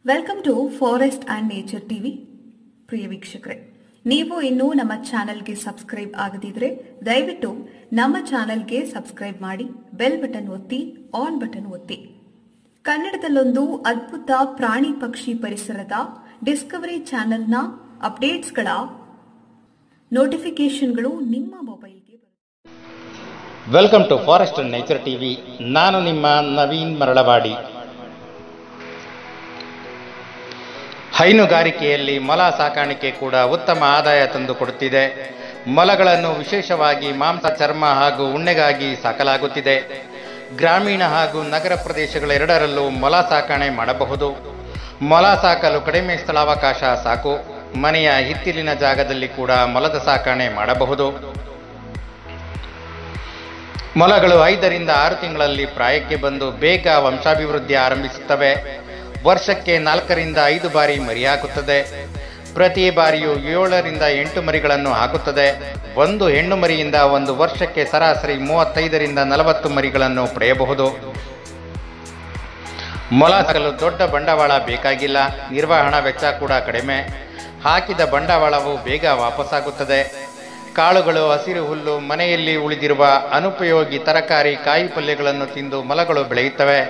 welcome to forest and nature TV ಪ್ರಿಯ ವೀಕ್ಷಕರೇ ನೀವು ಇನ್ನೂ ನಮ್ಮ ಚಾನೆಲ್ಗೆ ಸಬ್ಸ್ಕ್ರೈಬ್ ಆಗದಿದ್ರೆ ದಯವಿಟ್ಟು ನಮ್ಮ ಚಾನೆಲ್ಗೆ ಸಬ್ಸ್ಕ್ರೈಬ್ ಮಾಡಿ ಬೆಲ್ ಬಟನ್ ಒತ್ತಿ ಆನ್ ಬಟನ್ ಒತ್ತಿ ಕನ್ನಡದಲ್ಲೊಂದು ಅದ್ಭುತ ಪ್ರಾಣಿ ಪಕ್ಷಿ ಪರಿಸರದ ಡಿಸ್ಕವರಿ ಚಾನೆಲ್ನ ಅಪ್ಡೇಟ್ಸ್ಗಳ ನೋಟಿಫಿಕೇಶನ್ಗಳು ನಿಮ್ಮ ಮೊಬೈಲ್ಗೆ ಬರುತ್ತೆ welcome to forest and nature TV ನಾನು ನಿಮ್ಮ ನವೀನ್ ಮರಳವಾಡಿ ಹೈನುಗಾರಿಕೆಯಲ್ಲಿ ಮೊಲ ಸಾಕಾಣಿಕೆ ಕೂಡ ಉತ್ತಮ ಆದಾಯ ತಂದುಕೊಡುತ್ತಿದೆ ಮೊಲಗಳನ್ನು ವಿಶೇಷವಾಗಿ ಮಾಂಸ ಚರ್ಮ ಹಾಗೂ ಉಣ್ಣೆಗಾಗಿ ಸಾಕಲಾಗುತ್ತಿದೆ ಗ್ರಾಮೀಣ ಹಾಗೂ ನಗರ ಪ್ರದೇಶಗಳೆರಡರಲ್ಲೂ ಮೊಲ ಸಾಕಣೆ ಮಾಡಬಹುದು ಮೊಲ ಸಾಕಲು ಕಡಿಮೆ ಸ್ಥಳಾವಕಾಶ ಸಾಕು ಮನೆಯ ಹಿತ್ತಿಲಿನ ಜಾಗದಲ್ಲಿ ಕೂಡ ಮೊಲದ ಸಾಕಣೆ ಮಾಡಬಹುದು ಮೊಲಗಳು ಐದರಿಂದ ಆರು ತಿಂಗಳಲ್ಲಿ ಪ್ರಾಯಕ್ಕೆ ಬಂದು ಬೇಗ ವಂಶಾಭಿವೃದ್ಧಿ ಆರಂಭಿಸುತ್ತವೆ ವರ್ಷಕ್ಕೆ ನಾಲ್ಕರಿಂದ ಐದು ಬಾರಿ ಮರಿ ಹಾಕುತ್ತದೆ ಪ್ರತಿ ಬಾರಿಯೂ ಏಳರಿಂದ ಎಂಟು ಮರಿಗಳನ್ನು ಹಾಕುತ್ತದೆ ಒಂದು ಹೆಣ್ಣು ಮರಿಯಿಂದ ಒಂದು ವರ್ಷಕ್ಕೆ ಸರಾಸರಿ ಮೂವತ್ತೈದರಿಂದ ನಲವತ್ತು ಮರಿಗಳನ್ನು ಪಡೆಯಬಹುದು ಮೊಲ ಸಾಕಲು ದೊಡ್ಡ ಬಂಡವಾಳ ಬೇಕಾಗಿಲ್ಲ ನಿರ್ವಹಣಾ ವೆಚ್ಚ ಕೂಡ ಕಡಿಮೆ ಹಾಕಿದ ಬಂಡವಾಳವು ಬೇಗ ವಾಪಸ್ಸಾಗುತ್ತದೆ ಕಾಳುಗಳು ಹಸಿರು ಹುಲ್ಲು ಮನೆಯಲ್ಲಿ ಉಳಿದಿರುವ ಅನುಪಯೋಗಿ ತರಕಾರಿ ಕಾಯಿ ಪಲ್ಯಗಳನ್ನು ತಿಂದು ಮೊಲಗಳು ಬೆಳೆಯುತ್ತವೆ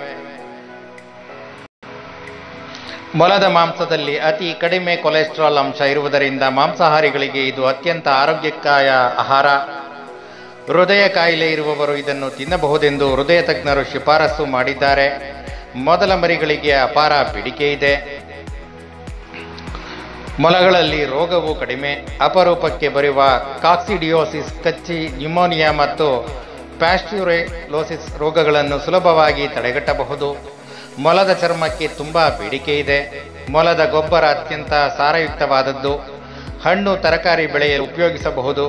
ಮೊಲದ ಮಾಂಸದಲ್ಲಿ ಅತಿ ಕಡಿಮೆ ಕೊಲೆಸ್ಟ್ರಾಲ್ ಅಂಶ ಇರುವುದರಿಂದ ಮಾಂಸಾಹಾರಿಗಳಿಗೆ ಇದು ಅತ್ಯಂತ ಆರೋಗ್ಯಕಾಯ ಆಹಾರ ಹೃದಯ ಕಾಯಿಲೆ ಇರುವವರು ಇದನ್ನು ತಿನ್ನಬಹುದೆಂದು ಹೃದಯ ತಜ್ಞರು ಶಿಫಾರಸು ಮಾಡಿದ್ದಾರೆ ಮೊದಲ ಮರಿಗಳಿಗೆ ಅಪಾರ ಬೇಡಿಕೆ ಇದೆ ಮೊಲಗಳಲ್ಲಿ ರೋಗವು ಕಡಿಮೆ ಅಪರೂಪಕ್ಕೆ ಬರುವ ಕಾಕ್ಸಿಡಿಯೋಸಿಸ್ ಕಚ್ಚಿ ನ್ಯೂಮೋನಿಯಾ ಮತ್ತು ಪ್ಯಾಸ್ಟ್ಯೂರೈಲೋಸಿಸ್ ರೋಗಗಳನ್ನು ಸುಲಭವಾಗಿ ತಡೆಗಟ್ಟಬಹುದು ಮೊಲದ ಚರ್ಮಕ್ಕೆ ತುಂಬಾ ಬೇಡಿಕೆ ಇದೆ ಮೊಲದ ಗೊಬ್ಬರ ಅತ್ಯಂತ ಸಾರಯುಕ್ತವಾದದ್ದು ಹಣ್ಣು ತರಕಾರಿ ಬೆಳೆಯಲು ಉಪಯೋಗಿಸಬಹುದು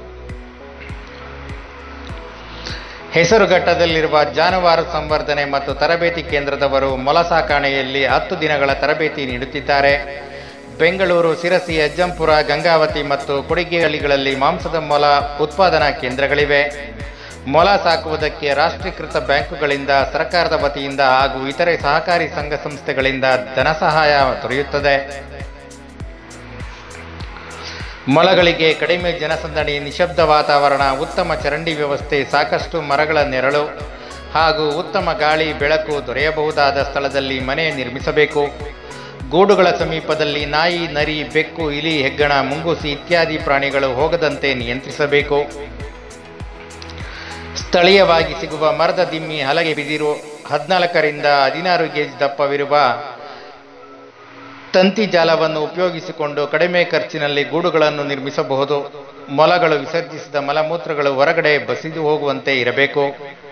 ಹೆಸರುಘಟ್ಟದಲ್ಲಿರುವ ಜಾನುವಾರು ಸಂವರ್ಧನೆ ಮತ್ತು ತರಬೇತಿ ಕೇಂದ್ರದವರು ಮೊಲ ಸಾಕಾಣೆಯಲ್ಲಿ ಹತ್ತು ದಿನಗಳ ತರಬೇತಿ ನೀಡುತ್ತಿದ್ದಾರೆ ಬೆಂಗಳೂರು ಸಿರಸಿ ಅಜ್ಜಂಪುರ ಗಂಗಾವತಿ ಮತ್ತು ಕೊಡಿಗೆಹಳ್ಳಿಗಳಲ್ಲಿ ಮಾಂಸದ ಮೊಲ ಉತ್ಪಾದನಾ ಕೇಂದ್ರಗಳಿವೆ ಮೊಲ ಸಾಕುವುದಕ್ಕೆ ರಾಷ್ಟ್ರೀಕೃತ ಬ್ಯಾಂಕುಗಳಿಂದ ಸರ್ಕಾರದ ವತಿಯಿಂದ ಹಾಗೂ ಇತರೆ ಸಹಕಾರಿ ಸಂಘ ಸಂಸ್ಥೆಗಳಿಂದ ಧನಸಹಾಯ ದೊರೆಯುತ್ತದೆ ಮೊಲಗಳಿಗೆ ಕಡಿಮೆ ಜನಸಂದಣಿ ನಿಶಬ್ದ ವಾತಾವರಣ ಉತ್ತಮ ಚರಂಡಿ ವ್ಯವಸ್ಥೆ ಸಾಕಷ್ಟು ಮರಗಳ ನೆರಳು ಹಾಗೂ ಉತ್ತಮ ಗಾಳಿ ಬೆಳಕು ದೊರೆಯಬಹುದಾದ ಸ್ಥಳದಲ್ಲಿ ಮನೆ ನಿರ್ಮಿಸಬೇಕು ಗೂಡುಗಳ ಸಮೀಪದಲ್ಲಿ ನಾಯಿ ನರಿ ಬೆಕ್ಕು ಇಲಿ ಹೆಗ್ಗಣ ಮುಂಗುಸಿ ಇತ್ಯಾದಿ ಪ್ರಾಣಿಗಳು ಹೋಗದಂತೆ ನಿಯಂತ್ರಿಸಬೇಕು ಸ್ಥಳೀಯವಾಗಿ ಸಿಗುವ ಮರದ ದಿಮ್ಮಿ ಹಲಗೆ ಬಿದಿರು ಹದಿನಾಲ್ಕರಿಂದ ಹದಿನಾರು ಗೇಜ್ ದಪ್ಪವಿರುವ ತಂತಿ ಜಾಲವನ್ನು ಉಪಯೋಗಿಸಿಕೊಂಡು ಕಡಿಮೆ ಖರ್ಚಿನಲ್ಲಿ ಗೂಡುಗಳನ್ನು ನಿರ್ಮಿಸಬಹುದು ಮೊಲಗಳು ವಿಸರ್ಜಿಸಿದ ಮಲಮೂತ್ರಗಳು ಹೊರಗಡೆ ಬಸಿದು ಹೋಗುವಂತೆ ಇರಬೇಕು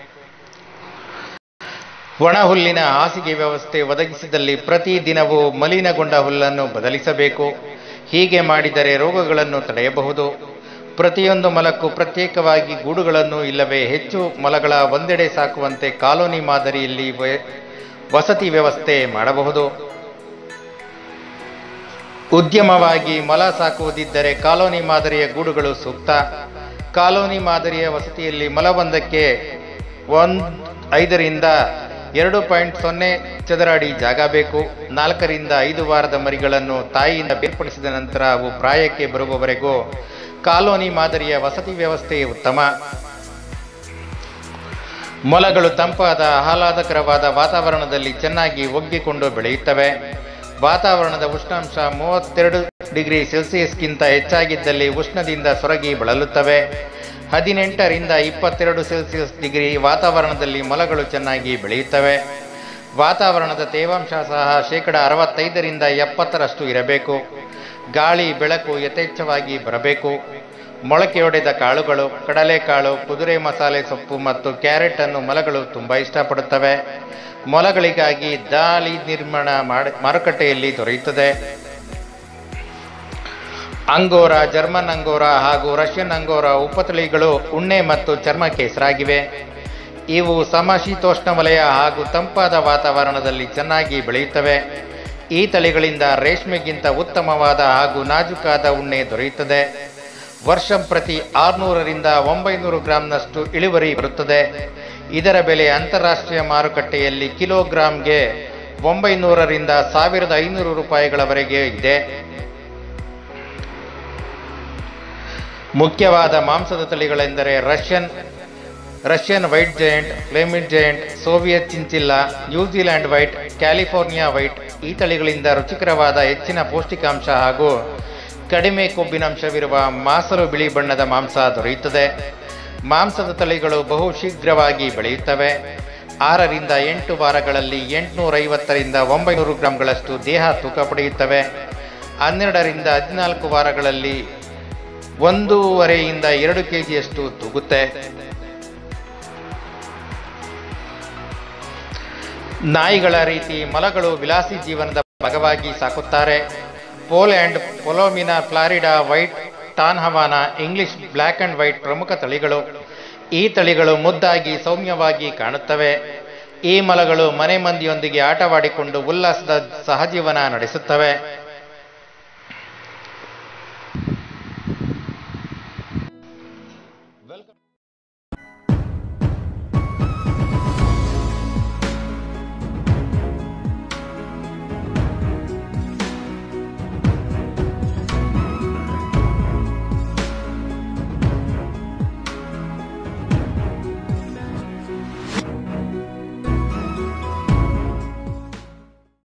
ಒಣ ಹುಲ್ಲಿನ ಹಾಸಿಗೆ ವ್ಯವಸ್ಥೆ ಒದಗಿಸಿದಲ್ಲಿ ಪ್ರತಿ ದಿನವೂ ಮಲಿನಗೊಂಡ ಹುಲ್ಲನ್ನು ಬದಲಿಸಬೇಕು ಹೀಗೆ ಮಾಡಿದರೆ ರೋಗಗಳನ್ನು ತಡೆಯಬಹುದು ಪ್ರತಿಯೊಂದು ಮೊಲಕ್ಕೂ ಪ್ರತ್ಯೇಕವಾಗಿ ಗೂಡುಗಳನ್ನು ಇಲ್ಲವೇ ಹೆಚ್ಚು ಮೊಲಗಳ ಒಂದೆಡೆ ಸಾಕುವಂತೆ ಕಾಲೋನಿ ಮಾದರಿಯಲ್ಲಿ ವ- ವಸತಿ ವ್ಯವಸ್ಥೆ ಮಾಡಬಹುದು ಉದ್ಯಮವಾಗಿ ಮೊಲ ಸಾಕುವುದಿದ್ದರೆ ಕಾಲೋನಿ ಮಾದರಿಯ ಗೂಡುಗಳು ಸೂಕ್ತ ಕಾಲೋನಿ ಮಾದರಿಯ ವಸತಿಯಲ್ಲಿ ಮೊಲವೊಂದಕ್ಕೆ ಒಂದ್ ಐದರಿಂದ ಎರಡು ಪಾಯಿಂಟ್ ಸೊನ್ನೆ ಚದರ ಅಡಿ ಜಾಗ ಬೇಕು ನಾಲ್ಕರಿಂದ ಐದು ವಾರದ ಮರಿಗಳನ್ನು ತಾಯಿಯಿಂದ ಬೇರ್ಪಡಿಸಿದ ನಂತರ ಅವು ಪ್ರಾಯಕ್ಕೆ ಬರುವವರೆಗೂ ಕಾಲೋನಿ ಮಾದರಿಯ ವಸತಿ ವ್ಯವಸ್ಥೆ ಉತ್ತಮ ಮೊಲಗಳು ತಂಪಾದ ಆಹ್ಲಾದಕರವಾದ ವಾತಾವರಣದಲ್ಲಿ ಚೆನ್ನಾಗಿ ಒಗ್ಗಿಕೊಂಡು ಬೆಳೆಯುತ್ತವೆ ವಾತಾವರಣದ ಉಷ್ಣಾಂಶ ಮೂವತ್ತೆರಡು ಡಿಗ್ರಿ ಸೆಲ್ಸಿಯಸ್ಗಿಂತ ಹೆಚ್ಚಾಗಿದ್ದಲ್ಲಿ ಉಷ್ಣದಿಂದ ಸೊರಗಿ ಬಳಲುತ್ತವೆ ಹದಿನೆಂಟರಿಂದ ಇಪ್ಪತ್ತೆರಡು ಸೆಲ್ಸಿಯಸ್ ಡಿಗ್ರಿ ವಾತಾವರಣದಲ್ಲಿ ಮೊಲಗಳು ಚೆನ್ನಾಗಿ ಬೆಳೆಯುತ್ತವೆ ವಾತಾವರಣದ ತೇವಾಂಶ ಸಹ ಶೇಕಡ ಅರವತ್ತೈದರಿಂದ ಎಪ್ಪತ್ತರಷ್ಟು ಇರಬೇಕು ಗಾಳಿ ಬೆಳಕು ಯಥೇಚ್ಛವಾಗಿ ಬರಬೇಕು ಮೊಳಕೆಯೊಡೆದ ಕಾಳುಗಳು ಕಡಲೆಕಾಳು ಕುದುರೆ ಮಸಾಲೆ ಸೊಪ್ಪು ಮತ್ತು ಕ್ಯಾರೆಟ್ ಅನ್ನು ಮೊಲಗಳು ತುಂಬಾ ಇಷ್ಟಪಡುತ್ತವೆ ಮೊಲಗಳಿಗಾಗಿ ದಾಳಿ ನಿರ್ಮಾಣ ಮಾಡ ಮಾರುಕಟ್ಟೆಯಲ್ಲಿ ದೊರೆಯುತ್ತದೆ ಅಂಗೋರ ಜರ್ಮನ್ ಅಂಗೋರ ಹಾಗೂ ರಷ್ಯನ್ ಅಂಗೋರ ಉಪತಳಿಗಳು ಉಣ್ಣೆ ಮತ್ತು ಚರ್ಮಕ್ಕೆ ಹೆಸರಾಗಿವೆ ಇವು ಸಮಶೀತೋಷ್ಣ ವಲಯ ಹಾಗೂ ತಂಪಾದ ವಾತಾವರಣದಲ್ಲಿ ಚೆನ್ನಾಗಿ ಬೆಳೆಯುತ್ತವೆ ಈ ತಳಿಗಳಿಂದ ರೇಷ್ಮೆಗಿಂತ ಉತ್ತಮವಾದ ಹಾಗೂ ನಾಜುಕಾದ ಉಣ್ಣೆ ದೊರೆಯುತ್ತದೆ ವರ್ಷ ಪ್ರತಿ ಆರುನೂರರಿಂದ ಒಂಬೈನೂರು ಗ್ರಾಂನಷ್ಟು ಇಳುವರಿ ಬರುತ್ತದೆ ಇದರ ಬೆಲೆ ಅಂತಾರಾಷ್ಟ್ರೀಯ ಮಾರುಕಟ್ಟೆಯಲ್ಲಿ ಕಿಲೋಗ್ರಾಂಗೆ ಒಂಬೈನೂರರಿಂದ ಸಾವಿರದ ಐನೂರು ರೂಪಾಯಿಗಳವರೆಗೆ ಇದೆ ಮುಖ್ಯವಾದ ಮಾಂಸದ ತಳಿಗಳೆಂದರೆ Russian Russian white giant Flemish giant Soviet chinchilla New Zealand white California white ಈ ತಳಿಗಳಿಂದ ರುಚಿಕರವಾದ ಹೆಚ್ಚಿನ ಪೌಷ್ಟಿಕಾಂಶ ಹಾಗೂ ಕಡಿಮೆ ಕೊಬ್ಬಿನಾಂಶವಿರುವ ಮಾಸಲು ಬಿಳಿ ಬಣ್ಣದ ಮಾಂಸ ದೊರೆಯುತ್ತದೆ ಮಾಂಸದ ತಳಿಗಳು ಬಹು ಶೀಘ್ರವಾಗಿ ಬೆಳೆಯುತ್ತವೆ ಆರರಿಂದ ಎಂಟು ವಾರಗಳಲ್ಲಿ ಎಂಟುನೂರ ಐವತ್ತರಿಂದ ಒಂಬೈನೂರು ಗ್ರಾಂಗಳಷ್ಟು ದೇಹ ತೂಕ ಪಡೆಯುತ್ತವೆ ಹನ್ನೆರಡರಿಂದ ಹದಿನಾಲ್ಕು ವಾರಗಳಲ್ಲಿ ಒಂದೂವರೆಯಿಂದ ಎರಡು ಕೆಜಿಯಷ್ಟು ತೂಗುತ್ತೆ ನಾಯಿಗಳ ರೀತಿ ಮಲಗಳು ವಿಲಾಸಿ ಜೀವನದ ಭಾಗವಾಗಿ ಸಾಕುತ್ತಾರೆ Poland palomino Florida white tan Havana English black and white ಪ್ರಮುಖ ತಳಿಗಳು ಈ ತಳಿಗಳು ಮುದ್ದಾಗಿ ಸೌಮ್ಯವಾಗಿ ಕಾಣುತ್ತವೆ ಈ ಮಲಗಳು ಮನೆ ಮಂದಿಯೊಂದಿಗೆ ಆಟವಾಡಿಕೊಂಡು ಉಲ್ಲಾಸದ ಸಹಜೀವನ ನಡೆಸುತ್ತವೆ